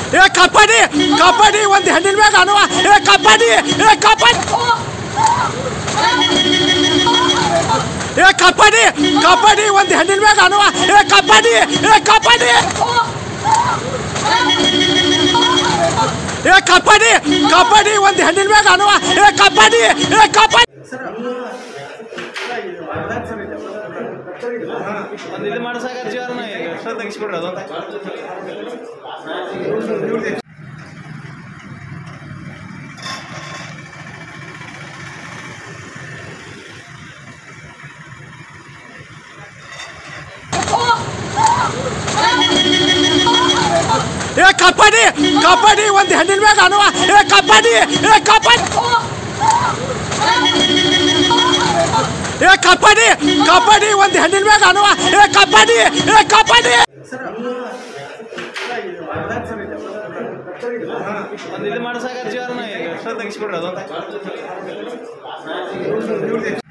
ಏ ಕಬಡ್ಡಿ ಕಬಡ್ಡಿ ಒಂದು ಹೆಣ್ಣಿನ ಮ್ಯಾಗ ಅನುವ ಏ ಕಬಡ್ಡಿ ಏ ಕಬಡ್ಡಿ ಏ ಕಬಡ್ಡಿ ಕಬಡ್ಡಿ ಒಂದು ಹೆಣ್ಣಿನ ಮ್ಯಾಗ ಅನುವ ಏ ಕಬಡ್ಡಿ ಏ ಕಬಡ್ಡಿ ಏ ಕಬಡ್ಡಿ ಕಬಡ್ಡಿ ಒಂದು ಹೆಣ್ಣಿನ ಮ್ಯಾಗ ಅನುವ ಏ ಕಬಡ್ಡಿ ಏ ಕಬಡ್ಡಿ ಒಂದು ಇದು ಮಾಡ್ಸಕ್ಕೆ ಹಚ್ಚಿವಾರನ ಎಕ್ಸ್ಟ್ರಾ ತೆಗಿಸ್ಬಿಡ್ರಿ ಅದು ಏ ಕಬಡ್ಡಿ ಕಬಡ್ಡಿ ಒಂದು ಹೆಣ್ಣಿನ ಮ್ಯಾಗ ಅನುವ ಏ ಕಬಡ್ಡಿ ಏ ಕಬಡ್ಡಿ ಏ ಕಬಡ್ಡಿ ಕಬಡ್ಡಿ ಒಂದು ಹೆಣ್ಣಿನ ಮ್ಯಾಗ ಅನುವ ಏ ಕಬಡ್ಡಿ ಏ ಕಬಡ್ಡಿ ಒಂದು ಇದು ಮಾಡ್ಸಕ್ಕೆ ಹಚ್ಚಿವಾರನ ಎಕ್ಸ್ಟ್ರಾ ತೆಗಿಸ್ಬಿಡ್ರಿ ಅದು